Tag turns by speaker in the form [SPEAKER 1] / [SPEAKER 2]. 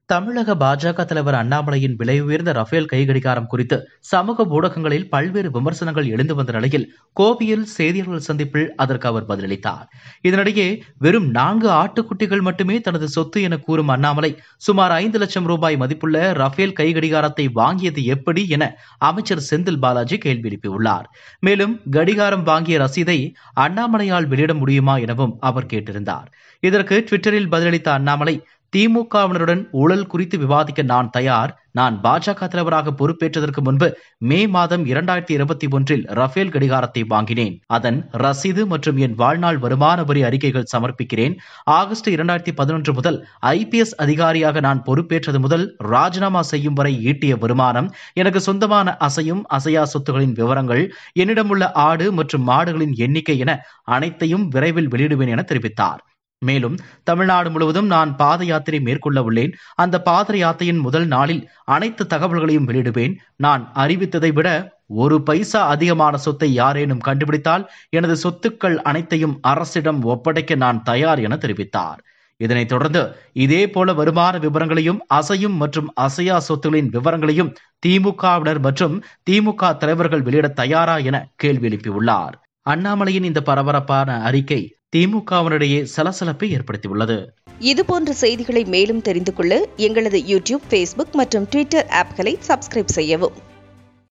[SPEAKER 1] தமிழக பாஜக தலைவர் அண்ணாமலையின் விலை உயர்ந்த ரஃபேல் கைகடிகாரம் குறித்து சமூக ஊடகங்களில் பல்வேறு விமர்சனங்கள் எழுந்து வந்த நிலையில் கோவையில் செய்தியாளர்கள் சந்திப்பில் அதற்கு அவர் பதிலளித்தார் இதனிடையே வெறும் நான்கு ஆட்டுக்குட்டிகள் மட்டுமே தனது சொத்து என கூறும் அண்ணாமலை சுமார் ஐந்து லட்சம் ரூபாய் மதிப்புள்ள ரஃபேல் கைகடிகாரத்தை வாங்கியது எப்படி என அமைச்சர் செந்தில் பாலாஜி கேள்வி எழுப்பியுள்ளார் மேலும் கடிகாரம் வாங்கிய ரசீதை அண்ணாமலையால் வெளியிட முடியுமா எனவும் அவர் கேட்டிருந்தார் இதற்கு ட்விட்டரில் பதிலளித்த அண்ணாமலை திமுகவினருடன் ஊழல் குறித்து விவாதிக்க நான் தயார் நான் பாஜக தலைவராக பொறுப்பேற்றதற்கு முன்பு மே மாதம் இரண்டாயிரத்தி இருபத்தி ஒன்றில் ரஃபேல் கடிகாரத்தை வாங்கினேன் அதன் ரசீது மற்றும் என் வாழ்நாள் வருமான வரி அறிக்கைகள் சமர்ப்பிக்கிறேன் ஆகஸ்ட் இரண்டாயிரத்தி பதினொன்று முதல் ஐபிஎஸ் அதிகாரியாக நான் பொறுப்பேற்றது முதல் ராஜினாமா செய்யும் வரை ஈட்டிய வருமானம் எனக்கு சொந்தமான அசையும் அசையா சொத்துகளின் விவரங்கள் என்னிடமுள்ள ஆடு மற்றும் மாடுகளின் எண்ணிக்கை என அனைத்தையும் விரைவில் வெளியிடுவேன் என தெரிவித்தார் மேலும் தமிழ்நாடு முழுவதும் நான் பாத யாத்திரை மேற்கொள்ள உள்ளேன் அந்த பாத யாத்திரையின் முதல் நாளில் அனைத்து தகவல்களையும் வெளியிடுவேன் நான் அறிவித்ததை விட ஒரு பைசா அதிகமான சொத்தை யாரேனும் கண்டுபிடித்தால் எனது சொத்துக்கள் அனைத்தையும் அரசிடம் ஒப்படைக்க நான் தயார் என தெரிவித்தார் இதனைத் தொடர்ந்து இதே போல வருமான விவரங்களையும் அசையும் மற்றும் அசையா சொத்துகளின் விவரங்களையும் திமுகவினர் மற்றும் திமுக தலைவர்கள் வெளியிட தயாரா என கேள்வி எழுப்பியுள்ளார் அண்ணாமலையின் இந்த பரபரப்பான அறிக்கை திமுகவினரிடையே சலசலப்பை ஏற்படுத்தியுள்ளது
[SPEAKER 2] இதுபோன்ற செய்திகளை மேலும் தெரிந்து கொள்ள எங்களது யூடியூப் ஃபேஸ்புக் மற்றும் ட்விட்டர் ஆப்களை சப்ஸ்கிரைப் செய்யவும்